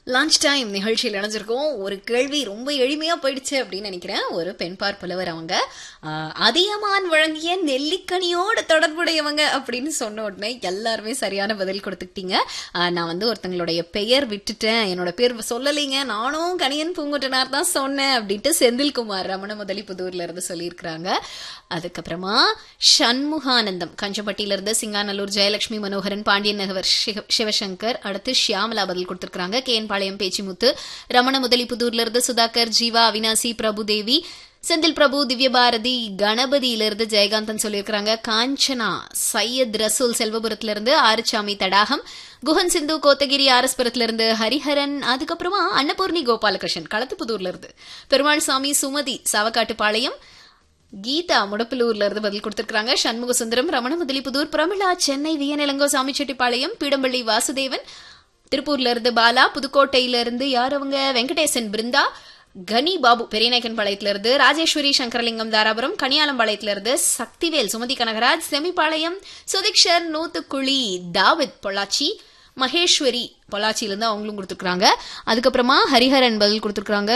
lunch time நிகழ்ச்சியில் இணைஞ்சிருக்கோம் ஒரு கேள்வி ரொம்ப எளிமையா போயிடுச்சு அப்படின்னு நினைக்கிறேன் ஒரு பெண்பார் புலவர் அவங்க ஆஹ், அதியமான் வழங்கிய நெல்லிக்கனியோட தொடர்புடையவங்க அப்படின்னு சொன்ன உடனே எல்லாருமே சரியான பதில் கொடுத்துக்கிட்டீங்க ஆஹ், நான் வந்து ஒருத்தங்களுடைய பெயர் விட்டுட்டேன் என்னோட பேர் சொல்லலைங்க நானும் கணியன் பூங்குட்டனார் தான் சொன்னேன் அப்படின்ட்டு செந்தில்குமார் ரமண முதலிப்புதூர்ல இருந்து சொல்லியிருக்கிறாங்க அதுக்கப்புறமா சண்முகானந்தம் கஞ்சப்பட்டியில இருந்து சிங்காநல்லூர் ஜெயலட்சுமி மனோகரன் பாண்டியன் நகர் சிவ- சிவசங்கர் அடுத்து ஷியாமலா பதில் கொடுத்திருக்காங்க கேன்பாளையம் பேச்சிமுத்து ரமண முதலிப்புதூர்ல இருந்து சுதாகர் ஜீவா அவினாசி பிரபுதேவி செந்தில் பிரபு திவ்யபாரதி கணபதியில இருந்து ஜெயகாந்தன் சொல்லியிருக்கிறாங்க காஞ்சனா சையத் ரசூல் செல்வபுரத்துல இருந்து ஆறுசாமி தடாகம் குஹன் சிந்து கோத்தகிரி ஆரஸ்புரத்துல இருந்து ஹரிஹரன் அதுக்கப்புறமா அன்னபூர்ணி கோபாலகிருஷ்ணன் களத்துப்புதூர்ல இருந்து பெருமாள் சாமி சுமதி சாவக்காட்டுப்பாளையம் கீதா முடப்பிலூர்ல இருந்து பதில் கொடுத்திருக்காங்க சண்முக சுந்தரம் ரமண முதலிப்புதூர் பிரமிளா சென்னை வியநிலங்கோ சாமிச்செட்டிப்பாளையம் பீடம்பள்ளி வாசுதேவன் திருப்பூர்ல இருந்து பாலா புதுக்கோட்டையில இருந்து யார் அவங்க வெங்கடேசன் பிருந்தா கனி பாபு பெரியநாயக்கன் பாளையத்துல இருந்து ராஜேஸ்வரி சங்கரலிங்கம் தாராபுரம் கனியாலம்பாளையத்துல இருந்து சக்திவேல் சுமதி கனகராஜ் செமிபாளையம் சுதிக்ஷர் நூத்துக்குழி தாவித் பொள்ளாச்சி மகேஸ்வரி பொள்ளாச்சியில இருந்து அவங்களும் கொடுத்துருக்காங்க அதுக்கப்புறமா ஹரிஹரன் பதில் கொடுத்துருக்காங்க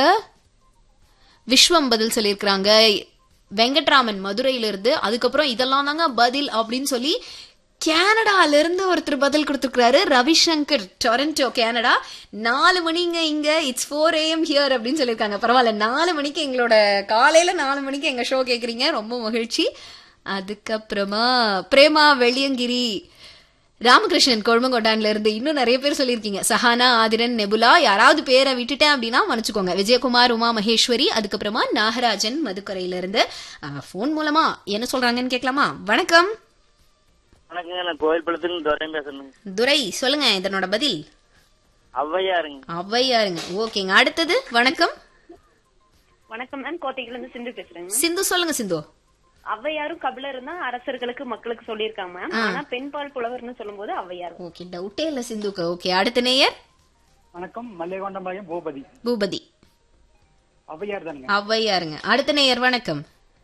விஸ்வம் பதில் சொல்லியிருக்கிறாங்க வெங்கட்ராமன் மதுரையில இருந்து அதுக்கப்புறம் இதெல்லாம் தாங்க பதில் அப்படின்னு சொல்லி கனடால இருந்து ஒருத்தர் பதில் கொடுத்துருக்காரு ரவிசங்கர் டொரண்டோ கனடா நாலு மணிங்க இங்க இட்ஸ் ஃபோர் ஏஎம் ஹியர் அப்படின்னு சொல்லியிருக்காங்க பரவாயில்ல நாலு மணிக்கு எங்களோட காலையில நாலு மணிக்கு எங்க ஷோ கேக்குறீங்க ரொம்ப மகிழ்ச்சி அதுக்கப்புறமா பிரேமா வெள்ளியங்கிரி ராமகிருஷ்ணன் கொழுமங்கொண்டான்ல இருந்து இன்னும் நிறைய பேர் சொல்லியிருக்கீங்க சஹானா ஆதிரன் நெபுலா யாராவது பேரை விட்டுட்டேன் அப்படின்னா மன்னிச்சுக்கோங்க விஜயகுமார் உமா மகேஸ்வரி அதுக்கப்புறமா நாகராஜன் மதுக்கரையில இருந்து போன் மூலமா என்ன சொல்றாங்கன்னு கேட்கலாமா வணக்கம் வணக்கங்க நான் கோயில்பள்ளத்துல துரையும் பேசுறேங்க துரை சொல்லுங்க இதனோட பதில் ஔவையாருங்க ஔவையாருங்க ஓகேங்க அடுத்தது வணக்கம் வணக்கம் மேம் கோட்டையில இருந்து சிந்து பேசுறேங்க சிந்து சொல்லுங்க சிந்து ஔவையாரும் கபிலரும் தான் அரசர்களுக்கு மக்களுக்கு சொல்லியிருக்காங்க மேம் ஆனா பெண்பால் புலவர்னு சொல்லும்போது ஔவையார் ஓகே டவுட்டே இல்ல சிந்துக்கு ஓகே அடுத்த நேயர் வணக்கம் மல்லிகொண்டம்பாளையம் பூபதி பூபதி ஔவையார் தானுங்க ஔவையாருங்க அடுத்த நேயர் வணக்கம்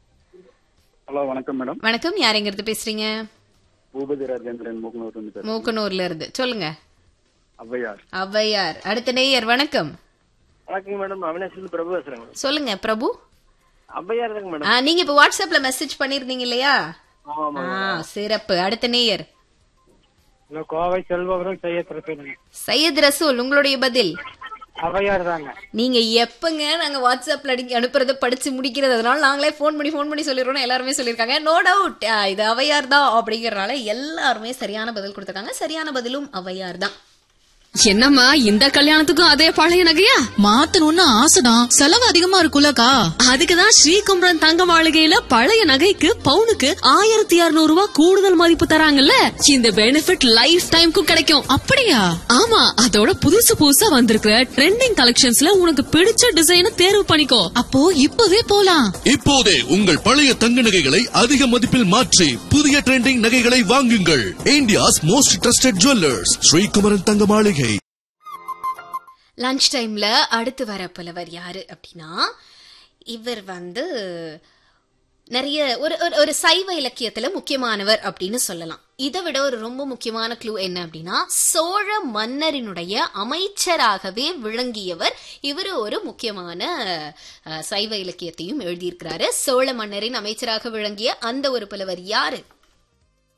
ஹலோ வணக்கம் மேடம் வணக்கம் யார் எங்க இருந்து பேசுறீங்க பூபதி ராஜேந்திரன் மூக்கனூர் வந்து பேசுறேன் மூக்கனூர்ல இருந்து சொல்லுங்க ஔவையார் ஔவையார் அடுத்த நேயர் வணக்கம் வணக்கங்க மேடம் அவினாசிலிருந்து பிரபு பேசுறேங்க சொல்லுங்க பிரபு ஔவையார் தாங்க மேடம் ஆ, நீங்க இப்ப வாட்ஸ்அப்ல மெசேஜ் பண்ணிருந்தீங்க இல்லையா ஆமா ஆ, சிறப்பு அடுத்த நேயர் ஹலோ கோவை செல்வபுரம் செய்ய பேசுறேங்க சையத் ரசூல் உங்களுடைய பதில் ஔவையார் தாங்க நீங்க எப்பங்க நாங்க வாட்ஸ்அப்ல அடி அனுப்புறத படிச்சு முடிக்கிறது அதனால நாங்களே ஃபோன் பண்ணி ஃபோன் பண்ணி சொல்லிடுறோம் எல்லாருமே சொல்லியிருக்காங்க நோ டவுட் இது அவையார் தான் அப்படிங்கறனால எல்லாருமே சரியான பதில் கொடுத்திருக்காங்க சரியான பதிலும் அவையார் தான் என்னம்மா இந்த கல்யாணத்துக்கும் அதே பழைய நகையா மாத்தணும்னு ஆசைதான் செலவு அதிகமா இருக்குல்லக்கா அதுக்குதான் ஸ்ரீகுமரன் தங்க மாளிகையில பழைய நகைக்கு பவுனுக்கு ஆயிரத்தி இருநூறு ரூபாய் கூடுதல் மதிப்பு தராங்கல்ல இந்த பெனிஃபிட் லைஃப் டைம்க்கும் கிடைக்கும் அப்படியா ஆமா அதோட புதுசு புதுசா வந்திருக்கிற ட்ரெண்டிங் கலெக்ஷன்ஸ்ல உனக்கு பிடிச்ச டிசைனை தேர்வு பண்ணிக்கோ அப்போ இப்பவே போலாம் இப்போதே உங்கள் பழைய தங்க நகைகளை அதிக மதிப்பில் மாற்றி புதிய ட்ரெண்டிங் நகைகளை வாங்குங்கள் India's most trusted jewellers Srikumaran Thanga Maligai lunch டைம்ல அடுத்து வர புலவர் யாரு அப்படின்னா இவர் வந்து நிறைய ஒரு ஒரு- ஒரு சைவ இலக்கியத்துல முக்கியமானவர் அப்படின்னு சொல்லலாம் இதை விட ஒரு ரொம்ப முக்கியமான க்ளூ என்ன அப்படின்னா சோழ மன்னரினுடைய அமைச்சராகவே விளங்கியவர் இவர் ஒரு முக்கியமான அஹ், சைவ இலக்கியத்தையும் எழுதியிருக்கிறாரு சோழ மன்னரின் அமைச்சராக விளங்கிய அந்த ஒரு புலவர் யாரு